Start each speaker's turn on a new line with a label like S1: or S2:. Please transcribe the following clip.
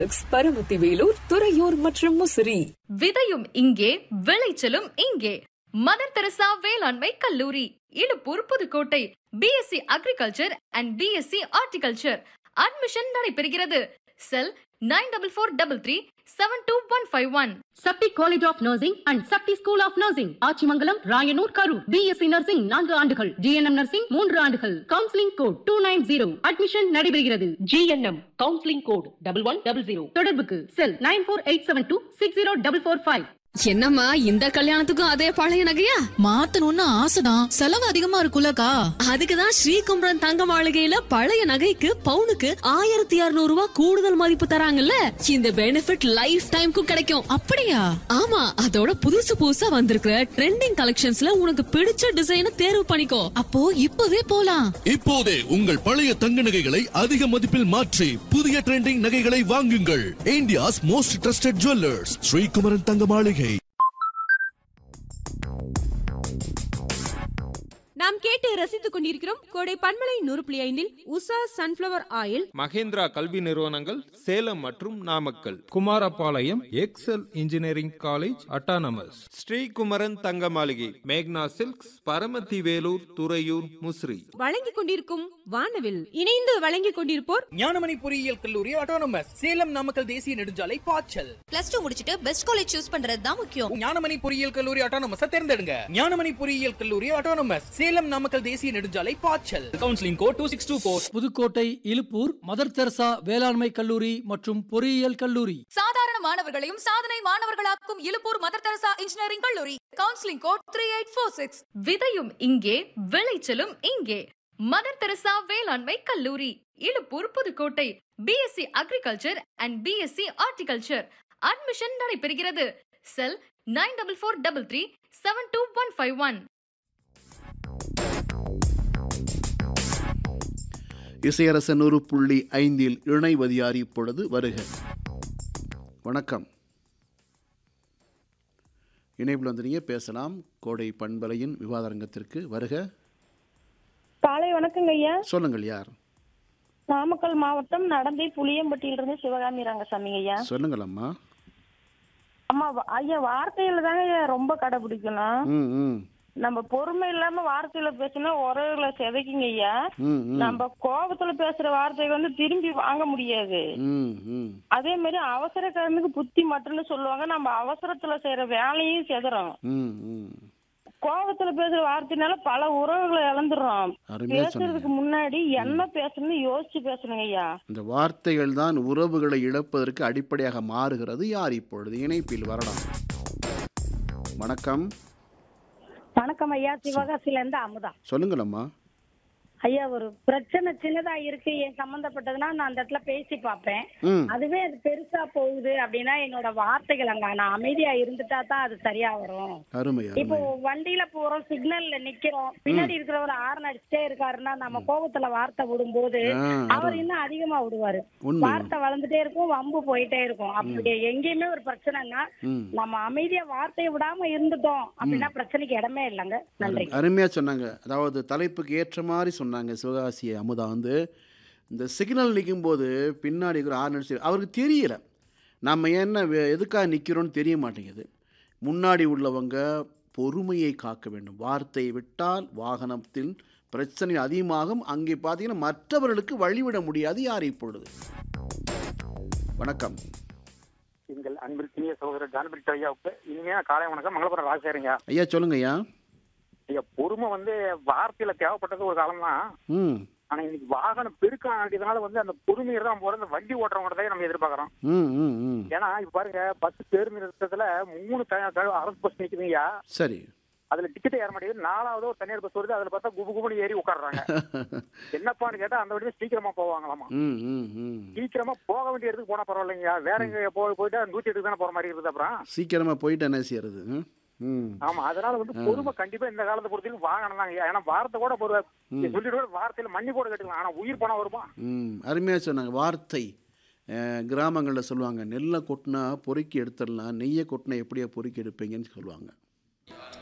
S1: பரமத்தி வேலூர் துறையூர் மற்றும் முசிறி
S2: விதையும் இங்கே விளைச்சலும் இங்கே மதர் தெரசா வேளாண்மை கல்லூரி Iluppur Pudukkottai BSc agriculture and BSc horticulture admission நடைபெறுகிறது cell nine double four double three seven two one five one
S3: Sakthi college of nursing and Sakthi school of nursing Achimangalam Rayanur Karur BSc nursing நான்கு ஆண்டுகள் ஜிஎன்எம் நர்சிங் மூன்று ஆண்டுகள் counselling code two nine zero admission நடைபெறுகிறது GNM counselling code double one double zero தொடர்புக்கு cell nine four eight seven two six zero double four five
S4: என்னம்மா இந்த கல்யாணத்துக்கும் அதே பழைய நகையா
S5: மாத்தணும்னு ஆசைதான் செலவு அதிகமா இருக்குல்லக்கா
S4: அதுக்குதான் ஸ்ரீகும்பரம் தங்க மாளிகையில பழைய நகைக்கு பவுனுக்கு ஆயிரத்தி இருநூறு ரூபாய் கூடுதல் மதிப்பு தராங்கல்ல இந்த பெனிஃபிட் லைஃப் டைம்க்கும் கிடைக்கும்
S5: அப்படியா
S4: ஆமா அதோட புதுசு புதுசா வந்திருக்கிற ட்ரெண்டிங் கலெக்ஷன்ஸ்ல உனக்கு பிடிச்ச டிசைனை தேர்வு பண்ணிக்கோ
S5: அப்போ இப்பவே போலாம்
S6: இப்போதே உங்கள் பழைய தங்க நகைகளை அதிக மதிப்பில் மாற்றி புதிய ட்ரெண்டிங் நகைகளை வாங்குங்கள் India's most trusted jewellers Sreekumaran Thanga Maligai
S7: நாம் கேட்டு ரசித்துக் கொண்டிருக்கிறோம் கோடை பன்மலை நூறு புள்ளி ஐந்தில் உஷா சன்ஃபிளவர் ஆயில்
S8: மகேந்திரா கல்வி நிறுவனங்கள் சேலம் மற்றும் Namakkal
S9: Kumarapalayam Excel engineering college autonomous
S8: Sreekumaran Thanga Maligai மேக்னா சில்க்ஸ் பரமத்தி வேலூர் துறையூர் முசிறி
S7: வழங்கிக் கொண்டிருக்கும் வானவில் இணைந்து வழங்கிக் கொண்டிருப்போர்
S10: ஞானமணி பொறியியல் கல்லூரி ஆட்டோனமஸ் சேலம் நாமக்கல் தேசிய நெடுஞ்சாலை பாய்ச்சல்
S11: பிளஸ் டூ முடிச்சிட்டு பெஸ்ட் காலேஜ் சூஸ் பண்றது தான் முக்கியம்
S10: ஞானமணி பொறியியல் கல்லூரி ஆட்டோனமஸ் தேர்ந்தெடுங்க ஞானமணி பொறியியல் கல்லூரி ஆட்டோனமஸ் சேலம் நாமக்கல் தேசிய நெடுஞ்சாலை பாய்ச்சல் counselling code two six two four
S12: Pudukkottai Iluppur Mother Teresa வேளாண்மை கல்லூரி மற்றும் பொறியியல் கல்லூரி
S2: சாதாரண மாணவர்களையும் சாதனை மாணவர்களாக்கும் இழுப்பூர் மதர் தெரசா இன்ஜினியரிங் கல்லூரி counselling code three eight four six விதையும் இங்கே விளைச்சலும் இங்கே மதர் தெரசா வேளாண்மை கல்லூரி Iluppur Pudukkottai BSc agriculture and BSc horticulture admission நடைபெறுகிறது cell nine double four double three seven two one five one
S13: Isaiyarasan நூறு புள்ளி ஐந்தில் இணைவதியார் இப்பொழுது வருக வணக்கம் இணைப்பில் வந்துறீங்க பேசலாம் கோடை பண்பலையின் விவாதரங்கத்திற்கு வருக
S14: காலை வணக்கங்க ஐயா
S13: சொல்லுங்கள் யார்
S14: நாமக்கல் மாவட்டம் நடந்தை புளியம்பட்டியிலிருந்து சிவகாமி ரங்கசாமிங்க ஐயா
S13: சொல்லுங்கள் அம்மா
S14: அம்மா வ- ஐயா வார்த்தையில தாங்க ஐயா ரொம்ப கடைபிடிக்கணும்
S13: ம் ம்
S14: நம்ம பொறுமை இல்லாம வார்த்தையில பேசினா உறவுகளை செதைக்குங்க ஐயா
S13: ம் ம்
S14: நம்ம கோபத்துல பேசுற வார்த்தைகள் வந்து திரும்பி வாங்க முடியாது
S13: ம் ம்
S14: அதே மாதிரி அவசரக்காரனுக்கு புத்தி மட்டும்னு சொல்லுவாங்க நம்ம அவசரத்துல செய்யற வேலையும் செதறோம்
S13: ம் ம்
S14: கோபத்துல பேசுற வார்த்தைனால பல உறவுகளை இழந்துடுறோம்
S13: அருமையா சொன்னீங்க
S14: பேசுறதுக்கு முன்னாடி என்ன பேசணும்னு யோசிச்சு பேசணுங்க ஐயா
S13: இந்த வார்த்தைகள் தான் உறவுகளை இழப்பதற்கு அடிப்படையாக மாறுகிறது யார் இப்பொழுது இணைப்பில் வரலாம் வணக்கம்
S15: வணக்கம் ஐயா சிவகாசில இருந்து அமுதா
S13: சொல்லுங்கள் அம்மா
S15: ஐயா ஒரு பிரச்சனை சின்னதா இருக்கு என் சம்பந்தப்பட்டதுன்னா நான் அந்த இடத்துல பேசி பார்ப்பேன்
S13: ம்
S15: அதுவே அது பெருசா போகுது அப்படின்னா என்னோட வார்த்தைகள் அங்க நான் அமைதியா இருந்துட்டா தான் அது சரியா வரும்
S13: அருமை
S15: இப்போ
S13: அருமை
S15: வண்டியில போறோம் சிக்னல்ல நிக்கிறோம் பின்னாடி இருக்கிறவர் ஆரன் அடிச்சுட்டே இருக்காருன்னா நம்ம கோபத்துல வார்த்தை விடும்போது
S13: ஆ,
S15: அவர்
S13: அருமை.
S15: இன்னும் அதிகமா விடுவாரு
S13: உண்மை.
S15: வார்த்தை வளர்ந்துட்டே இருக்கும் வம்பு போயிட்டே இருக்கும் அப்படி எங்கேயுமே ஒரு பிரச்சனைன்னா
S13: ம்
S15: நம்ம அமைதியா வார்த்தையை விடாம இருந்துட்டோம் அப்படின்னா பிரச்சனைக்கு இடமே இல்லைங்க நன்றி
S13: அருமையாக சொன்னாங்க அதாவது தலைப்புக்கு ஏற்ற மாதிரி சொன்னாங்க சிவகாசி அமுதா வந்து இந்த சிக்னல் நிற்கும்போது பின்னாடி இருக்கிற ஆறு நிமிஷம் அவருக்கு தெரியல நம்ம என்ன வே- எதுக்காக நிற்கிறோன்னு தெரிய மாட்டேங்குது முன்னாடி உள்ளவங்க பொறுமையை காக்க வேண்டும் வார்த்தையை விட்டால் வாகனத்தில் பிரச்சனை அதிகமாகும் அங்கே பார்த்தீங்கன்னா மற்றவர்களுக்கு வழிவிட முடியாது யார் இப்பொழுது வணக்கம்
S16: எங்கள் அன்பிற்கினிய சகோதரர் ஜான்பிரிட் ஐயாவுக்கு இனிமையான காலை வணக்கம் மங்களபுரம் ராஜசேரிங்க
S13: ஐயா சொல்லுங்க ஐயா
S16: ஐயா பொறுமை வந்து வார்த்தையில தேவைப்பட்டது ஒரு காலம் தான்
S13: ம்
S16: ஆனா இன்னைக்கு வாகனம் பெருக்கம் ஆகியதுனால வந்து அந்த பொறுமையை தான் போற அந்த வண்டி ஓட்டுறவங்க தான் நம்ம எதிர்பார்க்கறோம்
S13: ம் ம் ம்
S16: ஏன்னா இப்ப பாருங்க பஸ் பேருந்து நிறுத்தத்துல மூணு த- த- அரசு பஸ் நிக்குதுங்கய்யா
S13: சரி
S16: அதுல டிக்கெட் ஏற மாட்டேங்குது நாலாவது ஒரு தனியார் பஸ் வருது அதுல பார்த்தா குபு குபுன்னு ஏறி உட்காடுறாங்க என்னப்பான்னு கேட்டா அந்த வண்டியில சீக்கிரமா போவாங்களாமா
S13: ம் ம் ம்
S16: சீக்கிரமா போக வேண்டிய இடத்துக்கு போனா பரவாயில்லைங்கய்யா வேற எங்க போய் போயிட்டா நூத்தி எட்டுக்கு தானே போற மாதிரி இருக்குது அப்புறம்
S13: சீக்கிரமாக போயிட்டு என்ன செய்யறது ம்? ம்
S16: ஆமா அதனால வந்து
S13: ஆ.
S16: பொறுமை கண்டிப்பா இந்த காலத்தை பொறுத்தவரைக்கும் வாங்கணும் தாங்க ஏன்னா வார்த்தை கூட ஒரு
S13: ம்.
S16: சொல்லிட்டு கூட வார்த்தையில மண்ணி கூட கட்டுக்கலாம் ஆனா உயிர் பணம் வருமா
S13: ம் அருமையாக சொன்னாங்க வார்த்தை கிராமங்களில் சொல்லுவாங்க நெல்லை கொட்டினா பொறுக்கி எடுத்துடலாம் நெய்யை கொட்டினா எப்படியா பொறுக்கி எடுப்பீங்கன்னு சொல்லுவாங்க